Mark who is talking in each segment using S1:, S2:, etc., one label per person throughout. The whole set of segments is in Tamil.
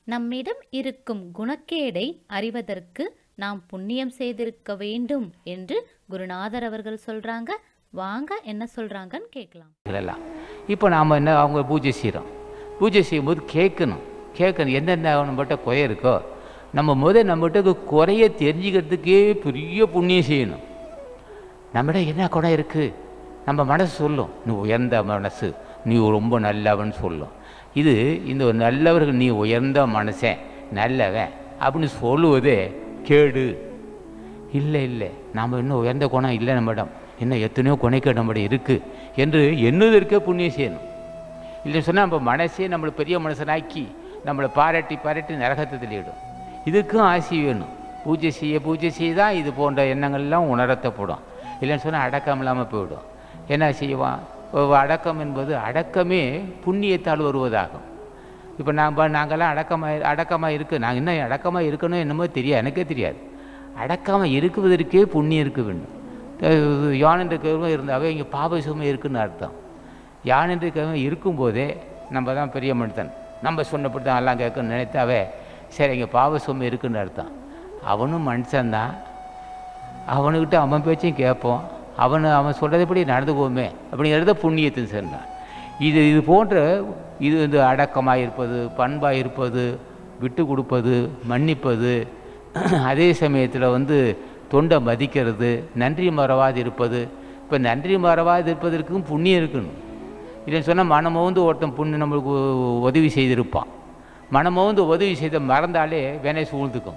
S1: நம்மிடம் இருக்கும் குணக்கேடை அறிவதற்கு நாம் புண்ணியம் செய்திருக்க வேண்டும் என்று குருநாதர் அவர்கள் சொல்றாங்க வாங்க என்ன சொல்றாங்கன்னு கேட்கலாம்
S2: இதெல்லாம் இப்போ நாம் என்ன அவங்க பூஜை செய்கிறோம் பூஜை செய்யும்போது கேட்கணும் கேட்கணும் எந்தெந்த நம்மகிட்ட குறை இருக்கோ நம்ம முதல் நம்மகிட்ட குறைய தெரிஞ்சுக்கிறதுக்கே பெரிய புண்ணியம் செய்யணும் நம்மகிட்ட என்ன குறை இருக்குது நம்ம மனசு சொல்லும் நீ உயர்ந்த மனசு நீ ரொம்ப நல்லவன் சொல்லும் இது இந்த ஒரு நல்லவர்கள் நீ உயர்ந்த மனுஷன் நல்லவன் அப்படின்னு சொல்லுவதே கேடு இல்லை இல்லை நாம் இன்னும் உயர்ந்த குணம் இல்லை நம்மிடம் இன்னும் எத்தனையோ குணைக்க நம்மிடம் இருக்குது என்று எண்ணுவதற்கே புண்ணியம் செய்யணும் இல்லைன்னு சொன்னால் நம்ம மனசே நம்மளை பெரிய மனுஷனாக்கி நம்மளை பாராட்டி பாராட்டி நரகத்தை தள்ளிவிடும் இதுக்கும் ஆசி வேணும் பூஜை செய்ய பூஜை செய்ய தான் இது போன்ற எண்ணங்கள்லாம் உணரத்தப்படும் இல்லைன்னு சொன்னால் அடக்கம் இல்லாமல் போயிடும் என்ன செய்வான் ஒ- அடக்கம் என்பது அடக்கமே புண்ணியத்தால் வருவதாகும் இப்போ நாம் நாங்கள்லாம் அடக்கமாக அடக்கமாக இருக்கு நாங்கள் இன்னும் அடக்கமாக இருக்கணும் என்னமோ தெரியாது எனக்கே தெரியாது அடக்காமல் இருக்குவதற்கே புண்ணியம் இருக்க வேண்டும் அஹ் யான் என்ற கருவம் இருந்தாவே இங்கே பாப சுமை இருக்குன்னு அர்த்தம் யான் என்ற கருவம் இருக்கும்போதே நம்ம தான் பெரிய மனிதன் நம்ம சொன்னப்படி தான் எல்லாம் கேட்கணும்னு நினைத்தாவே சரி இங்கே பாவ சுமை இருக்குன்னு அர்த்தம் அவனும் மனுஷன்தான் அவனுக்கிட்ட அவன் பேச்சையும் கேட்போம் அவன் அவன் சொல்கிறதுபடி நடந்துக்குவோமே அப்படிங்கிறத புண்ணியத்தின் சேர்ந்தான் இது இது போன்ற இது வந்து அடக்கமாக இருப்பது பண்பாக இருப்பது விட்டு கொடுப்பது மன்னிப்பது அதே சமயத்தில் வந்து தொண்டை மதிக்கிறது நன்றி மறவாது இருப்பது இப்போ நன்றி மறவாது இருப்பதற்கும் புண்ணியம் இருக்கணும் இல்லைன்னு சொன்னால் மனமோந்து ஒருத்தன் புண்ணு நம்மளுக்கு உ- உதவி செய்திருப்பான் மனமோந்து உதவி செய்த மறந்தாலே வேணை சூழ்ந்துக்கும்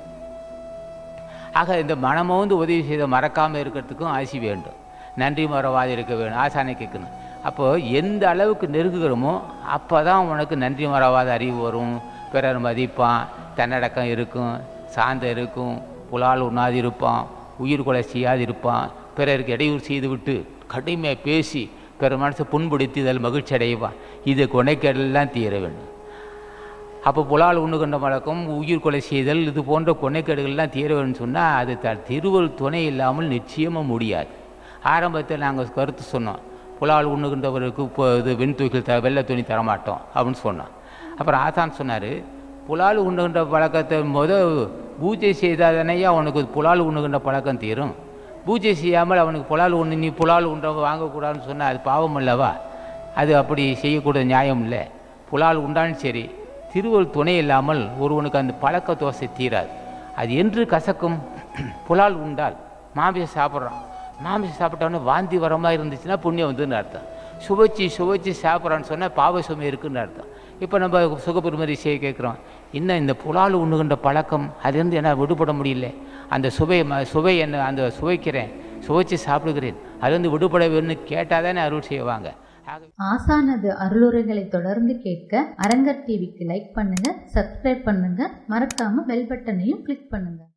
S2: ஆக இந்த மனமோந்து உதவி செய்த மறக்காமல் இருக்கிறதுக்கும் ஆசி வேண்டும் நன்றி மறவாது இருக்க வேணும் ஆசானை கேட்கணும் அப்போது எந்த அளவுக்கு நெருங்குகிறோமோ அப்போ தான் உனக்கு நன்றி மறவாத அறிவு வரும் பிறர் மதிப்பான் தன்னடக்கம் இருக்கும் சாந்த இருக்கும் புலால் உண்ணாது இருப்பான் உயிர் கொலை செய்யாது இருப்பான் பிறருக்கு இடையூறு செய்துவிட்டு கடுமையாக பேசி பிற மனசை புண்படுத்தி இதில் மகிழ்ச்சி அடைவான் இது கொனைக்கெல்லாம் தீர வேண்டும் அப்போ புலால் உண்ணுகின்ற வழக்கம் உயிர் கொலை செய்தல் இது போன்ற கொனைக்கேடுகள்லாம் தீர வேணும்னு சொன்னால் அது த திருவள் துணை இல்லாமல் நிச்சயமாக முடியாது ஆரம்பத்தில் நாங்கள் கருத்து சொன்னோம் புலால் உண்ணுகின்றவருக்கு இப்போ இது வெண் தூக்கில் த வெள்ளை துணி தரமாட்டோம் அப்படின்னு சொன்னோம் அப்புறம் ஆசான் சொன்னார் புலால் உண்ணுகின்ற பழக்கத்தை முத பூஜை செய்தால் தானேயா அவனுக்கு புலால் உண்ணுகின்ற பழக்கம் தீரும் பூஜை செய்யாமல் அவனுக்கு புலால் உண்ணு நீ புலால் உண்றவன் வாங்கக்கூடாதுன்னு சொன்னால் அது பாவம் அல்லவா அது அப்படி செய்யக்கூட நியாயம் இல்லை புலால் உண்டாலும் சரி திருவள் துணை இல்லாமல் ஒருவனுக்கு அந்த பழக்க தோசை தீராது அது என்று கசக்கும் புலால் உண்டால் மாமிசம் சாப்பிட்றான் மாமிசம் சாப்பிட்டவொடனே வாந்தி வரமா இருந்துச்சுன்னா புண்ணியம் வந்துன்னு அர்த்தம் சுவைச்சி சுவைச்சி சாப்பிட்றான்னு சொன்னால் பாவ சுமை இருக்குன்னு அர்த்தம் இப்போ நம்ம சுகபெருமரி செய்ய கேட்குறோம் இன்னும் இந்த புலால் உண்ணுகின்ற பழக்கம் அதுலேருந்து என்ன விடுபட முடியல அந்த சுவை ம- சுவை என்ன அந்த சுவைக்கிறேன் சுவைச்சு சாப்பிடுகிறேன் அதுலேருந்து விடுபட வேணும்னு கேட்டால் தானே அருள் செய்வாங்க ஆக
S3: ஆசானது அருளுரைகளை தொடர்ந்து கேட்க அரங்கர் டிவிக்கு லைக் பண்ணுங்க சப்ஸ்கிரைப் பண்ணுங்க மறக்காம பெல் பட்டனையும் கிளிக் பண்ணுங்க